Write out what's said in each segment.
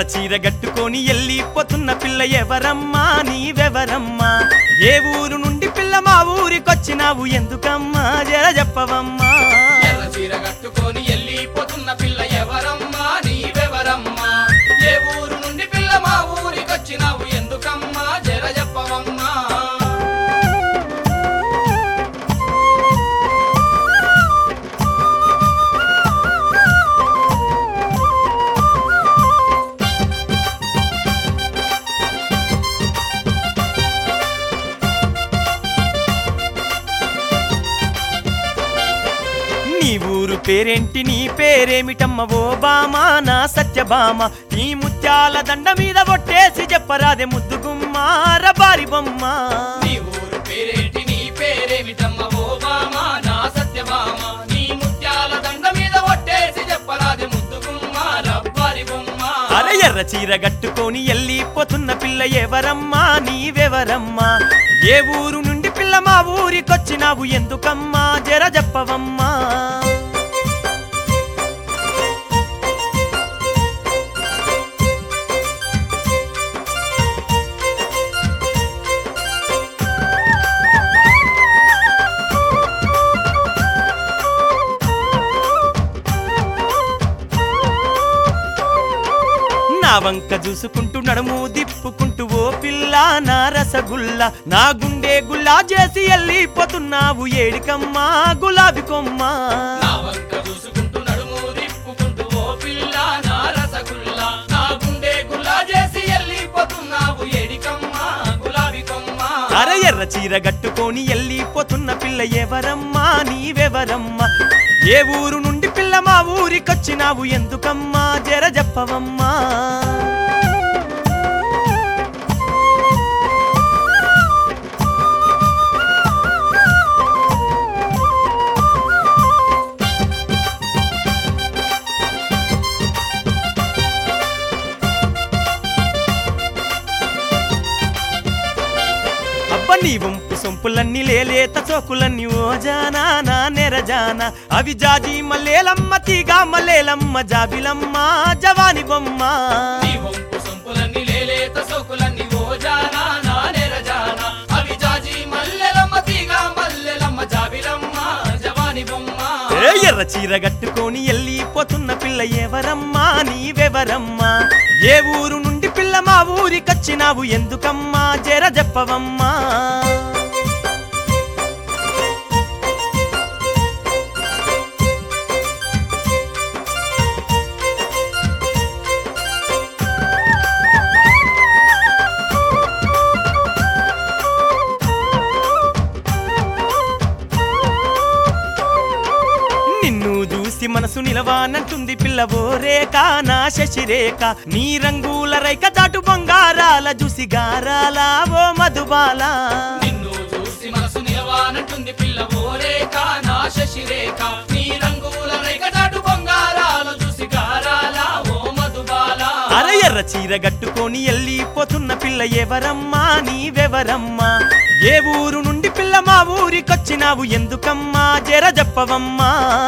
చీర గట్టుకొని వెళ్ళిపోతున్న పిల్ల ఎవరమ్మా నీవెవరమ్మా ఏ ఊరు నుండి పిల్ల మా ఊరికొచ్చినావు ఎందుకమ్మా జర చెప్పవమ్మా ఎర్ర చీర కట్టుకొని వెళ్ళిపోతున్న పిల్ల ఎవరమ్మా నీవెవరమ్మా ఏ ఊరు నుండి పిల్ల మా ఊరికొచ్చినావు ఎందుకమ్మా జర చెప్పవమ్మా నీ ఊరు పేరేంటి నీ పేరేమిటమ్మ ఓ బామా నా సత్యభామ నీ ముత్యాల దండ మీద కొట్టేసి చెప్పరాదే ముద్దుగుమ్మ రబారి బొమ్మ నీ ఊరు పేరేంటి నీ పేరేమిటమ్మ ఓ బామ నా సత్యభామ నీ ముత్యాల దండ మీద ఒట్టేసి చెప్పరాది ముద్దుగుమ్మ రబ్బారి బొమ్మ అరే ఎర్ర చీర గట్టుకొని వెళ్ళిపోతున్న పిల్ల ఎవరమ్మా నీవెవరమ్మా ఏ ఊరు నుండి పిల్ల మా ఊరికొచ్చినావు ఎందుకమ్మా జర చెప్పవమ్మా నా వంక చూసుకుంటూ నడుము దిప్పుకుంటూ ఓ పిల్ల నా రసగుల్ల నా గుండె గుల్లా చేసి వెళ్ళిపోతున్నావు ఏడికమ్మా గులాబీ కొమ్మ నా వంక చూసుకుంటూ నడుము తిప్పుకుంటూ ఓ పిల్ల నా రసగుల్లా నా గుండె గుల్లా చేసి వెళ్ళిపోతున్నావు ఏడికమ్మ గులాబీ కొమ్మ అర ఎర్ర చీర గట్టుకొని వెళ్ళిపోతున్న పిల్ల ఎవరమ్మా నీవెవరమ్మా ఏ ఊరు నుండి పిల్ల మా ఊరికొచ్చినావు ఎందుకమ్మా జర చెప్పవమ్మా అబ్బ నీ వంపు సొంపులన్నీ లేలేత చోకులన్నీ ఓ జానా నా నెరజానా అవి జాజి మల్లేలమ్మ తీగ మల్లేలమ్మ జాబిలమ్మ జవాని బొమ్మ నీ వంపు సొంపులన్నీ లేలేత సోకులన్నీ ఓ జానా నా నెరజానా అవి జాజి మల్లెలమ్మ తీగ మల్లెలమ్మ జాబిలమ్మ జవాని బొమ్మ ఏ ఎర్ర చీర గట్టుకొని వెళ్ళిపోతున్న పిల్ల ఎవరమ్మా నీవెవరమ్మా ఏ ఊరు నుండి పిల్ల మా ఊరికొచ్చినావు ఎందుకమ్మా జర చెప్పవమ్మా నిన్ను చూసి మనసు నిలవానంటుంది పిల్లవో రేఖ నా శశిరేఖ నీ రంగుల రైక చాటు బంగారాల చూసి గారాల ఓ మధుబాల నిన్ను చూసి మనసు నిలవానంటుంది పిల్ల ఓరేక నా శశిరేఖ నీ రంగుల రేఖటాటు బంగారాలు చూసి గారాల ఓ మధుబాల అర ఎర్ర చీర గట్టుకొని వెళ్ళిపోతున్న పిల్ల ఎవరమ్మా నీవెవరమ్మా ఏ ఊరు నుండి పిల్ల మా ఊరికొచ్చినావు ఎందుకమ్మా జర చెప్పవమ్మా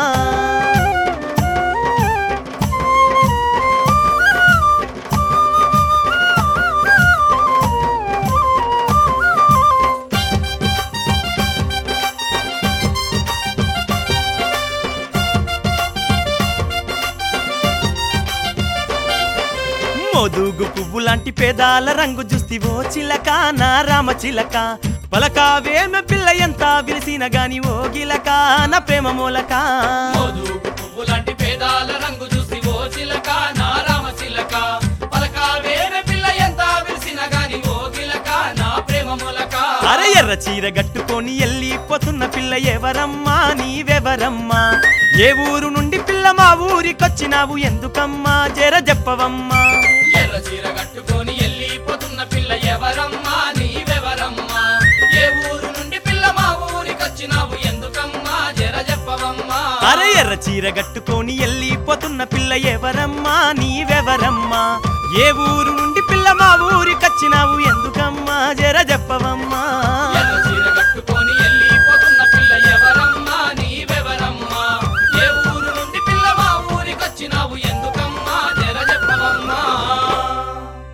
మోదుగు పువ్వు లాంటి పేదాల రంగు చూస్తి ఓ చిలక నా రామ చిలక పలకావేమ పిల్ల ఎంత విలిసిన గాని ఓ గిలక నా ప్రేమ మూలక మోదుగు పువ్వు లాంటి పేదాల రంగు చూసి ఓ చిలక నా రామ చిలక పలక వేరే పిల్ల ఎంత విరిసిన గాని ఓ గిలక నా ప్రేమ మూలక అర ఎర్ర చీర గట్టుకొని వెళ్ళిపోతున్న పిల్ల ఎవరమ్మా నీవెవరమ్మా ఏ ఊరు నుండి పిల్ల మా ఊరికొచ్చినావు ఎందుకమ్మా జర చెప్పవమ్మా ఎర్ర చీర కట్టుకొని వెళ్ళిపోతున్న పిల్ల ఎవరమ్మా నీవెవరమ్మా ఏ ఊరు నుండి పిల్ల మా ఊరికొచ్చినావు ఎందుకమ్మా జర చెప్పవమ్మా అర ఎర్ర చీర గట్టుకొని వెళ్ళిపోతున్న పిల్ల ఎవరమ్మా నీవెవరమ్మా ఏ ఊరు నుండి పిల్ల మా ఊరికొచ్చినావు ఎందుకమ్మా జర చెప్పవమ్మా